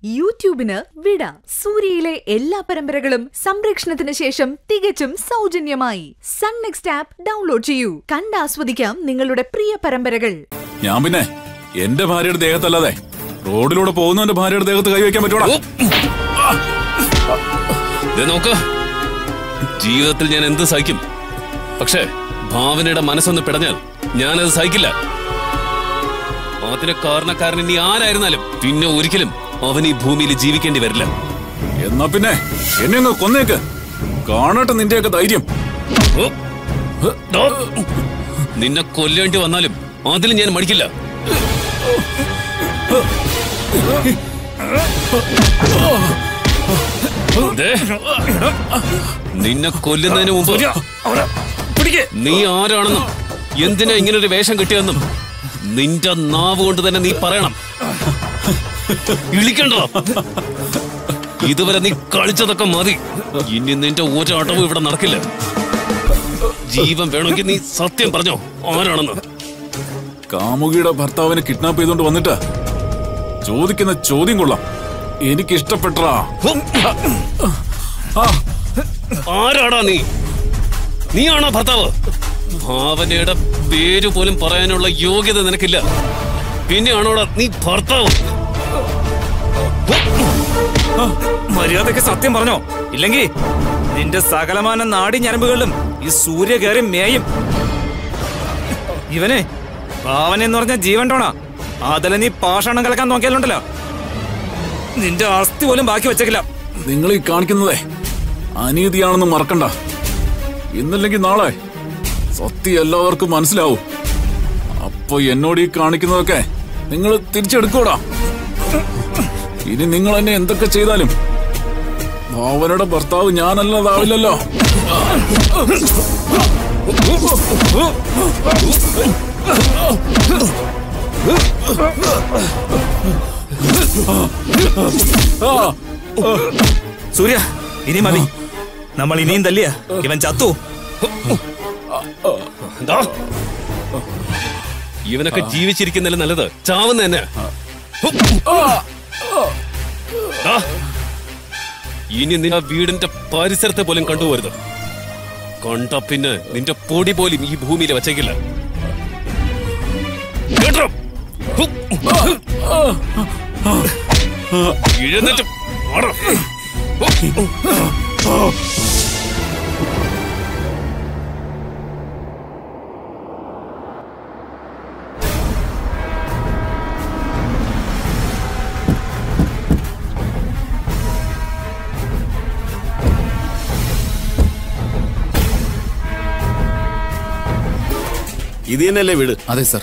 യൂട്യൂബിന് വിട സൂര്യയിലെ എല്ലാ പരമ്പരകളും സംരക്ഷണത്തിന് ശേഷം തികച്ചും സൗജന്യമായി സൺ നെക്സ്റ്റ് ആപ്പ് ഡൗൺലോഡ് ചെയ്യൂ കണ്ടാസ്വദിക്കാം നിങ്ങളുടെ പ്രിയ പരമ്പരകൾ ഞാൻ പിന്നെ എന്റെ ഭാര്യയുടെ ദേഹത്തല്ലാതെ റോഡിലൂടെ പോകുന്നവന്റെ ഭാര്യയുടെ ദേഹത്ത് കൈവയ്ക്കാൻ പറ്റൂടാ ദേ നോക്ക് ജീവിതത്തിൽ ഞാൻ എന്ത് സഹിക്കും പക്ഷേ ഭാവനയുടെ മനസ്സൊന്ന് പിടഞ്ഞാൽ ഞാനത് സഹിക്കില്ല അതിന് കാരണക്കാരൻ ഇനി ആരായിരുന്നാലും പിന്നെ ഒരിക്കലും അവൻ ഈ ഭൂമിയിൽ ജീവിക്കേണ്ടി വരില്ല എന്നാ പിന്നെ എന്നെ ഒന്ന് കൊന്നേക്ക് കാണട്ടെ നിന്റെയൊക്കെ ധൈര്യം ഓ, ഡോ. നിന്നെ കൊല്ലേണ്ടി വന്നാലും അതിൽ ഞാൻ മടിക്കില്ല ദേ, നിന്നെ കൊല്ലുന്നതിന് മുമ്പ് നീ ആരാണെന്നും എന്തിനാ ഇങ്ങനെ ഒരു വേഷം കിട്ടിയെന്നും നിന്റെ നാവ് കൊണ്ട് തന്നെ നീ പറയണം ഇളിക്കണ്ടോ ഇതുവരെ നീ കളിച്ചതൊക്കെ മതി ഇനി നിന്റെ ഒരടവും ഇവിടെ നടക്കില്ല ജീവൻ വേണമെങ്കിൽ നീ സത്യം പറഞ്ഞോ ആരാണെന്ന് കാമുകിയുടെ ഭർത്താവിനെ കിഡ്നാപ്പ് ചെയ്തുകൊണ്ട് വന്നിട്ട് ചോദിക്കുന്ന ചോദ്യം കൊള്ളാം എനിക്ക് ഇഷ്ടപ്പെട്ടടാ ആരാടാ നീ നീയാണോ ഭർത്താവ് ഭാവനയുടെ പേര് പോലും പറയാനുള്ള യോഗ്യത നിനക്കില്ല പിന്നെയാണോടാ നീ ഭർത്താവ് മര്യാദക്ക് സത്യം പറഞ്ഞോ ഇല്ലെങ്കിൽ നിന്റെ സകലമാന നാടി ഞരമ്പുകളിലും ഈ സൂര്യ കയറി മേയും ഇവനെ ഭാവന എന്ന് പറഞ്ഞ ജീവൻ ടോണ അതിലെ നീ പാഷാണം കലക്കാൻ നോക്കിയാലുണ്ടല്ലോ നിന്റെ അസ്ഥി പോലും ബാക്കി വെച്ചേക്കില്ല നിങ്ങൾ ഈ കാണിക്കുന്നതേ അനീതിയാണെന്ന് മറക്കണ്ട ഇന്നല്ലെങ്കിൽ നാളെ സത്യം എല്ലാവർക്കും മനസ്സിലാവും അപ്പൊ എന്നോട് ഈ കാണിക്കുന്നതൊക്കെ നിങ്ങൾ തിരിച്ചെടുക്കൂടാ ഇനി നിങ്ങൾ എന്നെ എന്തൊക്കെ ചെയ്താലും ഭാവനയുടെ ഭർത്താവ് ഞാനല്ലതാവില്ലല്ലോ ആ സൂര്യ ഇനി മതി നമ്മൾ ഇനിയും തല്ലിയ ഇവൻ ചത്തു ദാ. ഇവനൊക്കെ ജീവിച്ചിരിക്കുന്നതിൽ നല്ലത് ചാവുന്ന തന്നെ ദാ. ഇനി നിന്റെ വീടിന്റെ പരിസരത്തെ പോലും കണ്ടുപോരുത് കണ്ട പിന്നെ നിന്റെ പൊടി പോലും ഈ ഭൂമിയിൽ വച്ചേക്കില്ല കേട്ടോ? ഹു. എഴുന്നേറ്റ് മാറ്. ഇത് തന്നെയല്ലേ വീട് അതെ സർ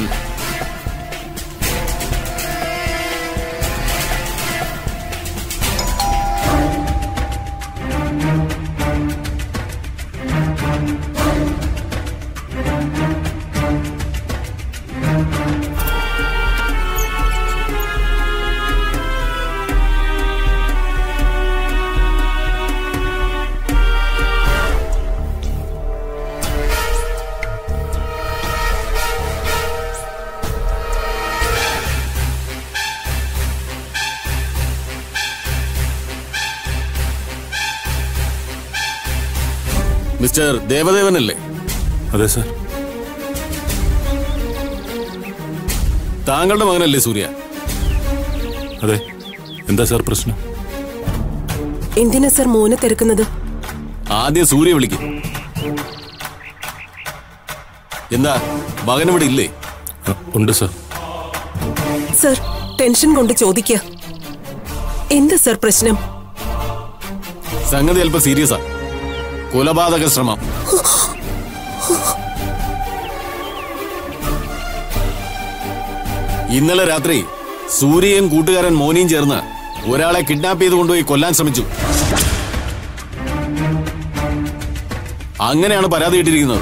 മിസ്റ്റർ ദേവദേവനല്ലേ അതെ സർ താങ്കളുടെ മകനല്ലേ സൂര്യ അതെ എന്താ സാർ പ്രശ്നം എന്തിനാ സർ മോനെ തിരക്കുന്നത് ആദ്യം സൂര്യ വിളിക്കും എന്താ മകൻ ഇവിടെ ഇല്ലേ ഉണ്ട് സർ സർ ടെൻഷൻ കൊണ്ട് ചോദിക്ക എന്താ സർ പ്രശ്നം സംഗതി അല്പം സീരിയസാ കൊലപാതക ശ്രമം ഇന്നലെ രാത്രി സൂര്യയും കൂട്ടുകാരൻ മോനിയും ചേർന്ന് ഒരാളെ കിഡ്നാപ്പ് ചെയ്ത് കൊണ്ടുപോയി കൊല്ലാൻ ശ്രമിച്ചു അങ്ങനെയാണ് പരാതി ഇട്ടിരിക്കുന്നത്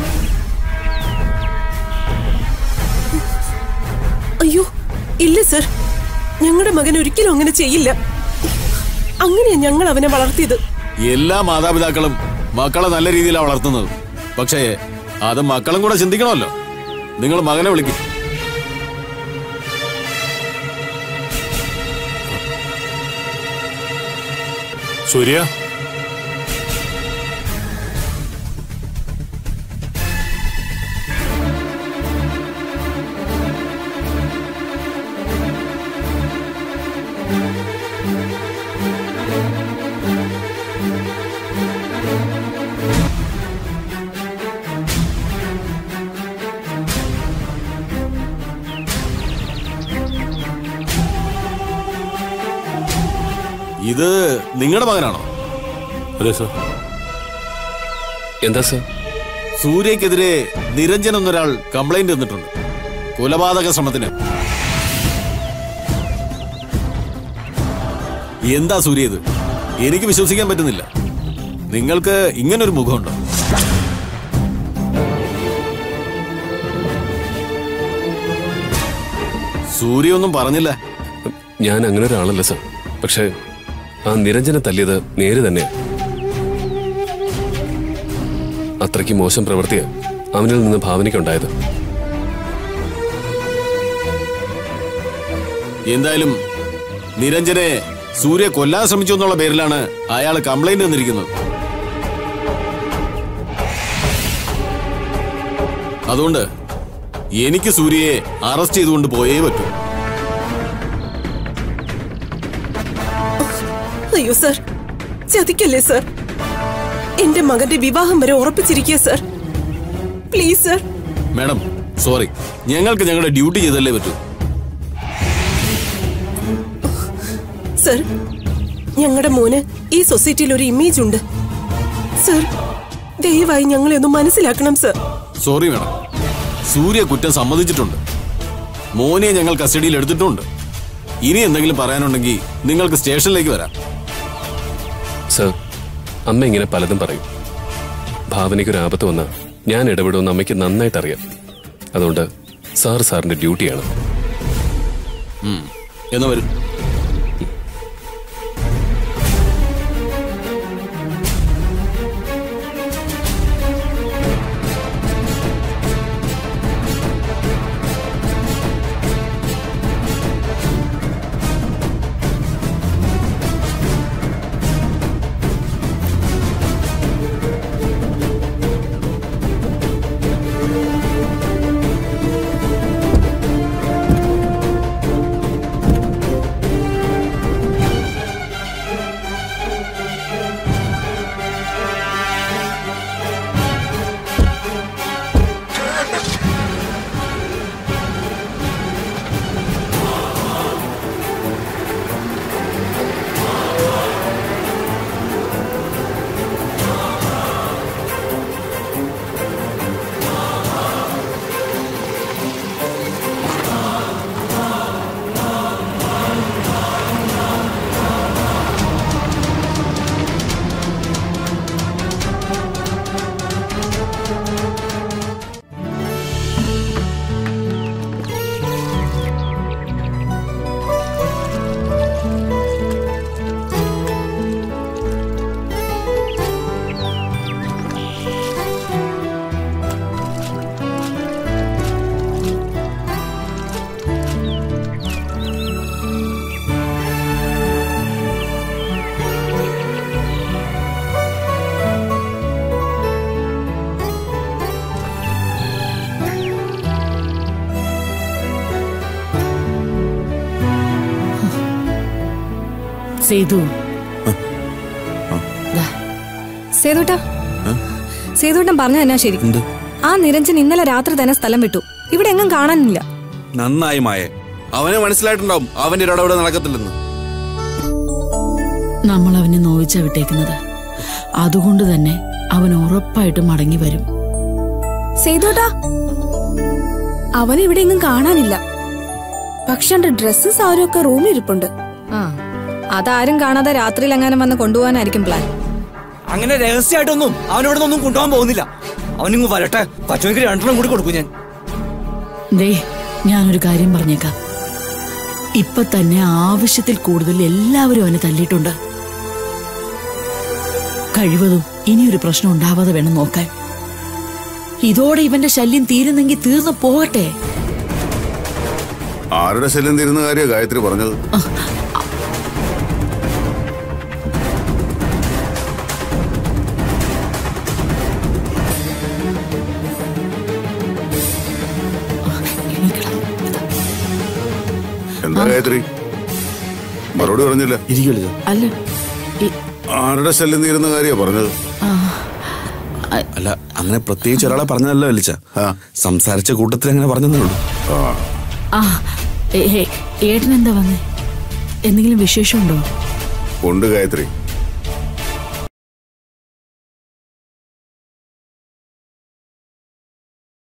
അയ്യോ ഇല്ല സർ ഞങ്ങളുടെ മകൻ ഒരിക്കലും അങ്ങനെ ചെയ്യില്ല അങ്ങനെയാ ഞങ്ങൾ അവനെ വളർത്തിയത് എല്ലാ മാതാപിതാക്കളും മക്കളെ നല്ല രീതിയിലാണ് വളർത്തുന്നത് പക്ഷേ അത് മക്കളും കൂടെ ചിന്തിക്കണമല്ലോ നിങ്ങൾ മകനെ വിളിക്കും സൂര്യ ഇത് നിങ്ങളുടെ മകനാണോ അതെ സർ എന്താ സർ സൂര്യക്കെതിരെ നിരഞ്ജൻ എന്നൊരാൾ കംപ്ലൈന്റ് തന്നിട്ടുണ്ട് കൊലപാതക ശ്രമത്തിന് എന്താ സൂര്യ ഇത് എനിക്ക് വിശ്വസിക്കാൻ പറ്റുന്നില്ല നിങ്ങൾക്ക് ഇങ്ങനൊരു മുഖമുണ്ടോ സൂര്യ ഒന്നും പറഞ്ഞില്ല ഞാൻ അങ്ങനെ ഒരാളല്ല സർ പക്ഷേ ആ നിരഞ്ജനെ തല്ലിയത് നേര് തന്നെയാ അത്രയ്ക്ക് മോശം പ്രവൃത്തിയാ അവനിൽ നിന്ന് ഭാവനയ്ക്കുണ്ടായത് എന്തായാലും നിരഞ്ജനെ സൂര്യ കൊല്ലാൻ ശ്രമിച്ചു എന്നുള്ള പേരിലാണ് അയാൾ കംപ്ലൈന്റ് തന്നിരിക്കുന്നത് അതുകൊണ്ട് എനിക്ക് സൂര്യയെ അറസ്റ്റ് ചെയ്തുകൊണ്ട് പോയേ പറ്റൂ അയ്യോ സർ ചതിക്കല്ലേ സർ എന്റെ മകന്റെ വിവാഹം വരെ ഉറപ്പിച്ചിരിക്കുക sir please sir madam sorry ഞങ്ങൾക്ക് ഞങ്ങളുടെ ഡ്യൂട്ടി ചെയ്തല്ലേ പറ്റൂ സർ ഞങ്ങളുടെ മോന് ഈ സൊസൈറ്റിയിൽ ഒരു ഇമേജ് ഉണ്ട് സർ ദയവായി ഞങ്ങളെ ഒന്ന് മനസ്സിലാക്കണം സർ സോറി മാഡം സൂര്യ കുറ്റം സമ്മതിച്ചിട്ടുണ്ട് മോനെ ഞങ്ങൾ കസ്റ്റഡിയിൽ എടുത്തിട്ടുണ്ട് ഇനി എന്തെങ്കിലും പറയാനുണ്ടെങ്കിൽ നിങ്ങൾക്ക് സ്റ്റേഷനിലേക്ക് വരാം സർ അമ്മ ഇങ്ങനെ പലതും പറയും ഭാവനയ്ക്കൊരു ആപത്ത് വന്നാൽ ഞാൻ ഇടപെടുമെന്ന് അമ്മയ്ക്ക് നന്നായിട്ട് അറിയാം അതുകൊണ്ട് സാർ സാറിന്റെ ഡ്യൂട്ടിയാണ് എന്ന് വരും സേതു സേതുട്ടാ സേതുട്ടൻ പറഞ്ഞ എന്നാ ശരി ആ നിരഞ്ജൻ ഇന്നലെ രാത്രി തന്നെ സ്ഥലം വിട്ടു ഇവിടെ എങ്ങും കാണാനില്ല നന്നായി മായേ അവന് മനസ്സിലായിട്ടുണ്ടാവും അവന്റെ ഇടപെടൽ നടക്കത്തില്ലെന്ന് നമ്മൾ അവനെ നോവിച്ചാ വിട്ടേക്കുന്നത് അതുകൊണ്ട് തന്നെ അവൻ ഉറപ്പായിട്ടും മടങ്ങി വരും സേതുട്ടാ അവൻ ഇവിടെ എങ്ങും കാണാനില്ല പക്ഷെ എന്റെ ഡ്രസ്സും സാരും ഒക്കെ റൂമിൽ ഇരിപ്പുണ്ട് ആ അതാരും കാണാതെ രാത്രിയിൽ എങ്ങാനും വന്ന് കൊണ്ടുപോകാനായിരിക്കും പ്ലാൻ അങ്ങനെ രഹസ്യമായിട്ടൊന്നും അവനിവിടെ നിന്നൊന്നും കൊണ്ടുപോകാൻ പോകുന്നില്ല അവനിങ്ങ് വരട്ടെ പറ്റുമെങ്കിൽ രണ്ടെണ്ണം കൂടി കൊടുക്കും ഞാൻ ദേ ഞാനൊരു കാര്യം പറഞ്ഞേക്കാം ഇപ്പൊ തന്നെ ആവശ്യത്തിൽ കൂടുതൽ എല്ലാവരും അവനെ തല്ലിയിട്ടുണ്ട് കഴിവതും ഇനിയൊരു പ്രശ്നം ഉണ്ടാവാതെ വേണം നോക്കാൻ ഇതോടെ ഇവന്റെ ശല്യം തീരുന്നെങ്കിൽ തീർന്നു പോകട്ടെ ആരുടെ ശല്യം തീരുന്ന കാര്യ ഗായത്രി പറഞ്ഞത് എന്താ ഗായത്രി മറുപടി പറഞ്ഞില്ല ഇരിക്കുമല്ലോ അല്ല ഈ- ആരുടെ ശല്യം തീരുന്ന കാര്യമാ പറഞ്ഞത് ആ, അല്ല അങ്ങനെ പ്രത്യേകിച്ച് ഒരാളെ പറഞ്ഞതല്ല വലിച്ച സംസാരിച്ച കൂട്ടത്തിൽ അങ്ങനെ പറഞ്ഞതേ ഉള്ളൂ ആ ഏ- ഏ- ഏട്ടൻ എന്താ വന്നേ എന്തെങ്കിലും വിശേഷമുണ്ടോ ഉണ്ട് ഗായത്രി